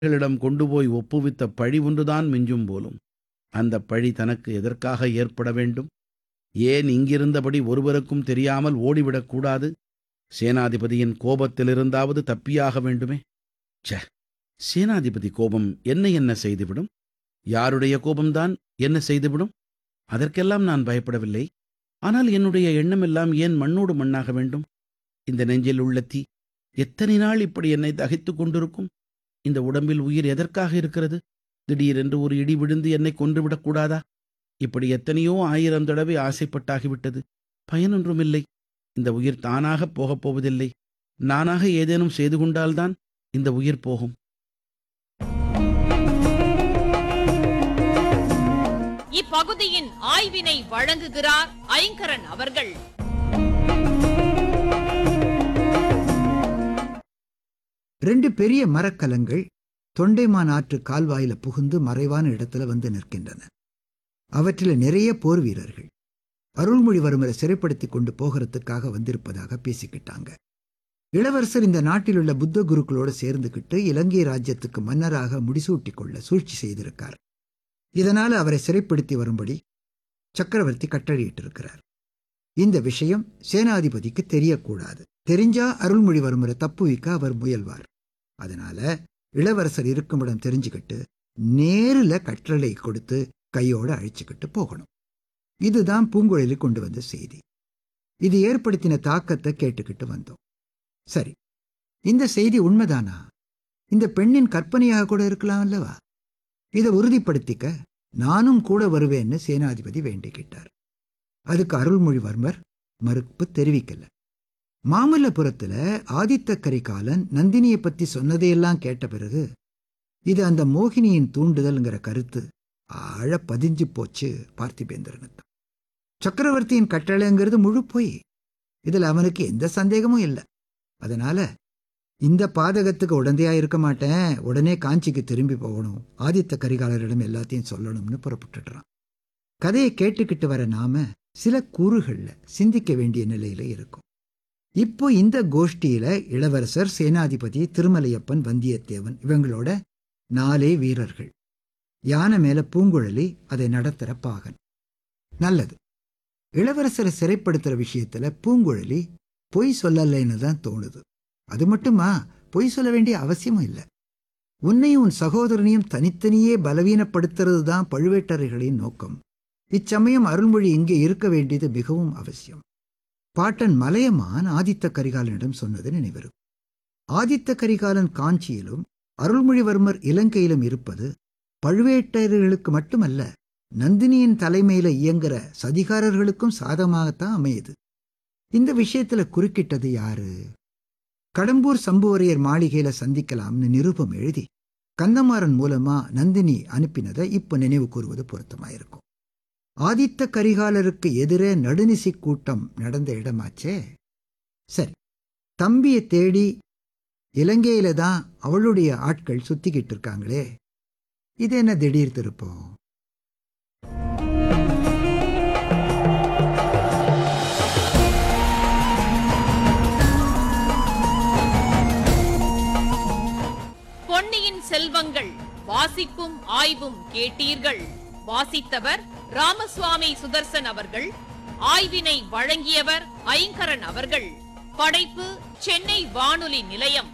களிடம் கொண்டு போய் ஒப்புவித்த பழி ஒன்றுதான் மிஞ்சும் போலும் அந்தப் பழி தனக்கு எதற்காக ஏற்பட வேண்டும் ஏன் இங்கிருந்தபடி ஒருவருக்கும் தெரியாமல் ஓடிவிடக் கூடாது சேனாதிபதியின் கோபத்திலிருந்தாவது தப்பியாக வேண்டுமே ச்சே சேனாதிபதி கோபம் என்ன என்ன செய்துவிடும் யாருடைய கோபம்தான் என்ன செய்துவிடும் அதற்கெல்லாம் நான் பயப்படவில்லை ஆனால் என்னுடைய எண்ணமெல்லாம் ஏன் மண்ணோடு மண்ணாக வேண்டும் இந்த நெஞ்சில் உள்ள தீ எத்தனை நாள் இப்படி என்னை தகைத்துக் கொண்டிருக்கும் இந்த உடம்பில் உயிர் எதற்காக இருக்கிறது திடீரென்று ஒரு இடி விழுந்து என்னை கொன்றுவிடக் கூடாதா இப்படி எத்தனையோ ஆயிரம் தடவை ஆசைப்பட்டாகிவிட்டது பயனொன்றுமில்லை இந்த உயிர் தானாகப் போகப் போவதில்லை நானாக ஏதேனும் செய்து கொண்டால்தான் இந்த உயிர் போகும் இப்பகுதியின் ஆய்வினை வழங்குகிறார் ஐங்கரன் அவர்கள் ரெண்டு பெரிய மரக்கலங்கள் தொண்டைமான் ஆற்று கால்வாயில புகுந்து மறைவான இடத்துல வந்து நிற்கின்றன அவற்றில் நிறைய போர் வீரர்கள் அருள்மொழிவர்மரை சிறைப்படுத்தி கொண்டு போகிறதுக்காக வந்திருப்பதாக பேசிக்கிட்டாங்க இளவரசர் இந்த நாட்டில் உள்ள புத்த குருக்களோடு சேர்ந்துகிட்டு இலங்கை ராஜ்யத்துக்கு மன்னராக முடிசூட்டிக் கொள்ள சூழ்ச்சி செய்திருக்கார் இதனால அவரை சிறைப்படுத்தி வரும்படி சக்கரவர்த்தி கட்டளையிட்டிருக்கிறார் இந்த விஷயம் சேனாதிபதிக்கு தெரியக்கூடாது தெரிஞ்சா அருள்மொழிவர்மரை தப்புவிக்க அவர் முயல்வார் அதனால இளவரசர் இருக்குமிடம் தெரிஞ்சுக்கிட்டு நேருல கட்டளை கொடுத்து கையோட அழிச்சுக்கிட்டு போகணும் இதுதான் பூங்குழலி கொண்டு வந்த செய்தி இது ஏற்படுத்தின தாக்கத்தை கேட்டுக்கிட்டு வந்தோம் சரி இந்த செய்தி உண்மைதானா இந்த பெண்ணின் கற்பனையாக கூட இருக்கலாம் அல்லவா இதை உறுதிப்படுத்திக்க நானும் கூட வருவேன்னு சேனாதிபதி வேண்டிக்கிட்டார் அதுக்கு அருள்மொழிவர்மர் மறுப்பு தெரிவிக்கல மாமல்லபுரத்துல ஆதித்த கரிகாலன் நந்தினியை பத்தி சொன்னதையெல்லாம் கேட்ட பிறகு இது அந்த மோகினியின் தூண்டுதல்ங்கிற கருத்து ஆழ பதிஞ்சு போச்சு பார்த்திபேந்திரனுக்கு சக்கரவர்த்தியின் கட்டளைங்கிறது முழு பொய் இதுல அவனுக்கு எந்த சந்தேகமும் இல்லை அதனால இந்த பாதகத்துக்கு உடந்தையா இருக்க மாட்டேன் உடனே காஞ்சிக்கு திரும்பி போகணும் ஆதித்த கரிகாலரிடம் எல்லாத்தையும் சொல்லணும்னு புறப்பட்டுடுறான் கதையை கேட்டுக்கிட்டு வர நாம சில கூறுகள்ல சிந்திக்க வேண்டிய நிலையில இருக்கும் இப்போ இந்த கோஷ்டியில இளவரசர் சேனாதிபதி திருமலையப்பன் வந்தியத்தேவன் இவங்களோட நாலே வீரர்கள் யானை மேல பூங்குழலி அதை நடத்துற பாகன் நல்லது இளவரசரை சிறைப்படுத்துற விஷயத்துல பூங்குழலி பொய் சொல்லலைன்னு தான் தோணுது அது மட்டுமா பொய் சொல்ல வேண்டிய அவசியமும் இல்லை உன்னையும் உன் சகோதரனையும் தனித்தனியே பலவீனப்படுத்துறது தான் பழுவேட்டரைகளின் நோக்கம் இச்சமயம் அருள்மொழி இங்கே இருக்க வேண்டியது மிகவும் அவசியம் பாட்டன் மலையமான் ஆதித்த கரிகாலனிடம் சொன்னது நினைவிருக்கும் ஆதித்த கரிகாலன் காஞ்சியிலும் அருள்மொழிவர்மர் இலங்கையிலும் இருப்பது பழுவேட்டரையர்களுக்கு மட்டுமல்ல நந்தினியின் தலைமையில இயங்குற சதிகாரர்களுக்கும் சாதமாகத்தான் அமையுது இந்த விஷயத்துல குறுக்கிட்டது யாரு கடம்பூர் சம்புவரையர் மாளிகையில சந்திக்கலாம்னு நிருபம் எழுதி கந்தமாறன் மூலமா நந்தினி அனுப்பினதை இப்ப நினைவு கூறுவது பொருத்தமாயிருக்கும் ஆதித்த கரிகாலருக்கு எதிரே நடுநிசி கூட்டம் நடந்த இடமாச்சே சரி தம்பியை தேடி இலங்கையில தான் அவளுடைய ஆட்கள் சுத்திக்கிட்டு இருக்காங்களே இது என்ன திடீர் திருப்பம் பொன்னியின் செல்வங்கள் வாசிப்பும் ஆய்வும் கேட்டீர்கள் வாசித்தவர் ராமசுவாமி சுதர்சன் அவர்கள் ஆய்வினை வழங்கியவர் ஐங்கரன் அவர்கள் படைப்பு சென்னை வானொலி நிலையம்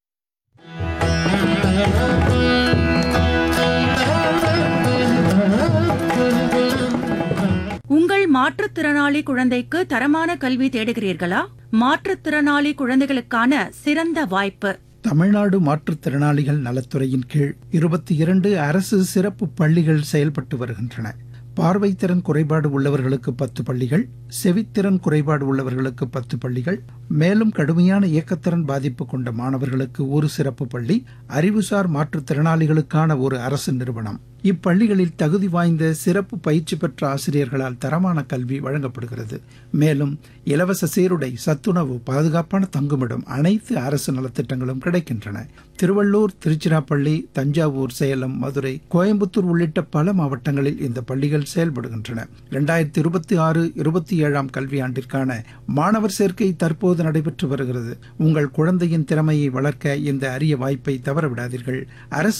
உங்கள் மாற்றுத்திறனாளி குழந்தைக்கு தரமான கல்வி தேடுகிறீர்களா மாற்றுத்திறனாளி குழந்தைகளுக்கான சிறந்த வாய்ப்பு தமிழ்நாடு மாற்றுத்திறனாளிகள் நலத்துறையின் கீழ் இருபத்தி இரண்டு அரசு சிறப்பு பள்ளிகள் செயல்பட்டு வருகின்றன பார்வைத்திறன் குறைபாடு உள்ளவர்களுக்கு பத்து பள்ளிகள் செவித்திறன் குறைபாடு உள்ளவர்களுக்கு பத்து பள்ளிகள் மேலும் கடுமையான இயக்கத்திறன் பாதிப்பு கொண்ட மாணவர்களுக்கு ஒரு சிறப்பு பள்ளி அறிவுசார் மாற்றுத்திறனாளிகளுக்கான ஒரு அரசு நிறுவனம் இப்பள்ளிகளில் தகுதி வாய்ந்த சிறப்பு பயிற்சி பெற்ற ஆசிரியர்களால் தரமான கல்வி வழங்கப்படுகிறது மேலும் இலவச சீருடை சத்துணவு பாதுகாப்பான தங்குமிடம் அனைத்து அரசு நலத்திட்டங்களும் கிடைக்கின்றன திருவள்ளூர் திருச்சிராப்பள்ளி தஞ்சாவூர் சேலம் மதுரை கோயம்புத்தூர் உள்ளிட்ட பல மாவட்டங்களில் இந்த பள்ளிகள் செயல்படுகின்றன இரண்டாயிரத்தி இருபத்தி ஆறு இருபத்தி ஏழாம் கல்வியாண்டிற்கான மாணவர் சேர்க்கை தற்போது நடைபெற்று வருகிறது உங்கள் குழந்தையின் திறமையை வளர்க்க இந்த அரிய வாய்ப்பை தவறவிடாதீர்கள் அரசு